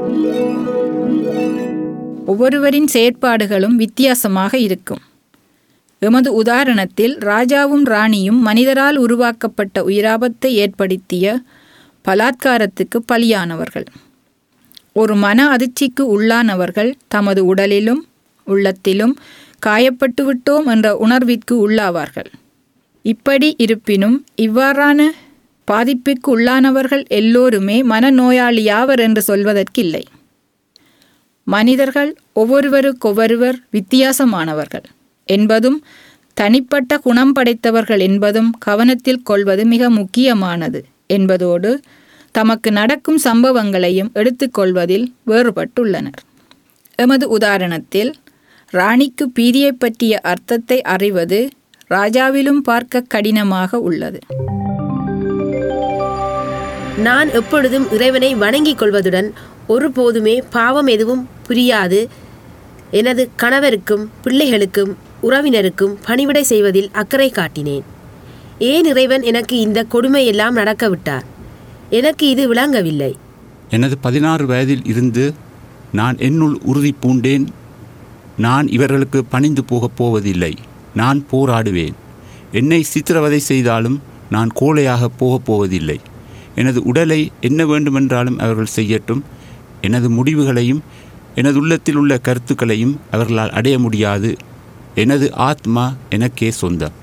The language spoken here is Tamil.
ஒவ்வொருவரின் செயற்பாடுகளும் வித்தியாசமாக இருக்கும் எமது உதாரணத்தில் ராஜாவும் ராணியும் மனிதரால் உருவாக்கப்பட்ட உயிராபத்தை ஏற்படுத்திய பலாத்காரத்துக்கு பலியானவர்கள் ஒரு மன அதிர்ச்சிக்கு உள்ளானவர்கள் தமது உடலிலும் உள்ளத்திலும் காயப்பட்டு விட்டோம் என்ற உணர்விற்கு உள்ளாவார்கள் இப்படி இருப்பினும் இவ்வாறான பாதிப்புக்கு உள்ளானவர்கள் எல்லோருமே மனநோயாளியாவர் என்று சொல்வதற்கில்லை மனிதர்கள் ஒவ்வொருவருக்கொவ்வொருவர் வித்தியாசமானவர்கள் என்பதும் தனிப்பட்ட குணம் படைத்தவர்கள் என்பதும் கவனத்தில் கொள்வது மிக முக்கியமானது என்பதோடு தமக்கு நடக்கும் சம்பவங்களையும் எடுத்துக்கொள்வதில் வேறுபட்டுள்ளனர் எமது உதாரணத்தில் ராணிக்கு பீதியை பற்றிய அர்த்தத்தை அறிவது ராஜாவிலும் பார்க்க கடினமாக உள்ளது நான் எப்பொழுதும் இறைவனை வணங்கிக் கொள்வதுடன் ஒருபோதுமே பாவம் எதுவும் புரியாது எனது கணவருக்கும் பிள்ளைகளுக்கும் உறவினருக்கும் பணிவிடை செய்வதில் அக்கறை காட்டினேன் ஏன் இறைவன் எனக்கு இந்த கொடுமையெல்லாம் நடக்க விட்டார் எனக்கு இது விளங்கவில்லை எனது பதினாறு வயதில் இருந்து நான் என்னுள் உறுதி பூண்டேன் நான் இவர்களுக்கு பணிந்து போகப் போவதில்லை நான் போராடுவேன் என்னை சித்திரவதை செய்தாலும் நான் கோழையாக போகப் போவதில்லை எனது உடலை என்ன வேண்டுமென்றாலும் அவர்கள் செய்யட்டும் எனது முடிவுகளையும் எனது உள்ளத்தில் உள்ள கருத்துக்களையும் அவர்களால் அடைய முடியாது எனது ஆத்மா எனக்கே சொந்தம்